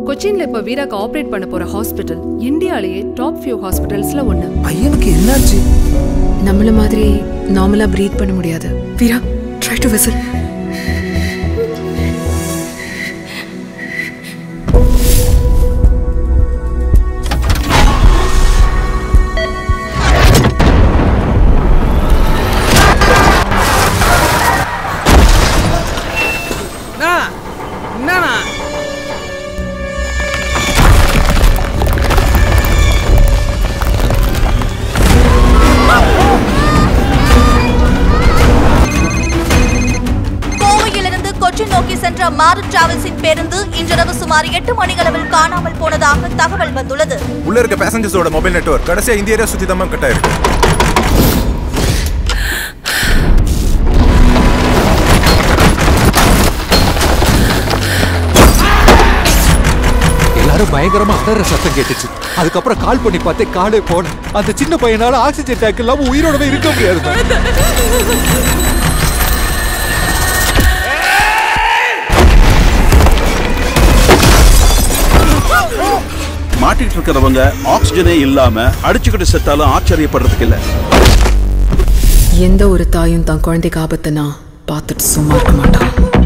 கொச்சின்ல இப்ப வீராக்கு ஆபரேட் பண்ண போற ஹாஸ்பிட்டல் இந்தியாலேயே டாப் ஃபியூ ஹாஸ்பிட்டல்ஸ்ல ஒண்ணு பையனுக்கு என்னாச்சு நம்மள மாதிரி நார்மலா ப்ரீத் பண்ண முடியாது வீரா ட்ரை டு விசில் என்னண்ணா கோவையிலிருந்து கொச்சின் நோக்கி சென்ற மாரு டிராவல்ஸின் பேருந்து இன்றிரவு சுமார் எட்டு மணிகளவில் காணாமல் போனதாக தகவல் வந்துள்ளது உள்ள இருக்க பேசஞ்சர்ஸோட மொபைல் நெட்வொர்க் கடைசியா இந்த ஏரியா சுத்தி தான் கட் ஆயிருக்கு எல்லாரும் பயங்கரமா அலற சத்தம் கேட்டுச்சு அதுக்கப்புறம் கால் பண்ணி பார்த்தே காலே போன அந்த சின்ன பையனால ஆக்சிஜன் டேங்க் இல்லாம உயிரோடவே இருக்க முடியாது மேம். மாட்டிட்டு இருக்கிறவங்க ஆக்சிஜனே இல்லாம அடிச்சுக்கிட்டு செத்தாலும் ஆச்சரியப்படுறதுக்கு இல்ல எந்த ஒரு தாயும் தான் குழந்தைக்கு ஆபத்துனா பார்த்துட்டு சும்மா இருக்க மாட்டான்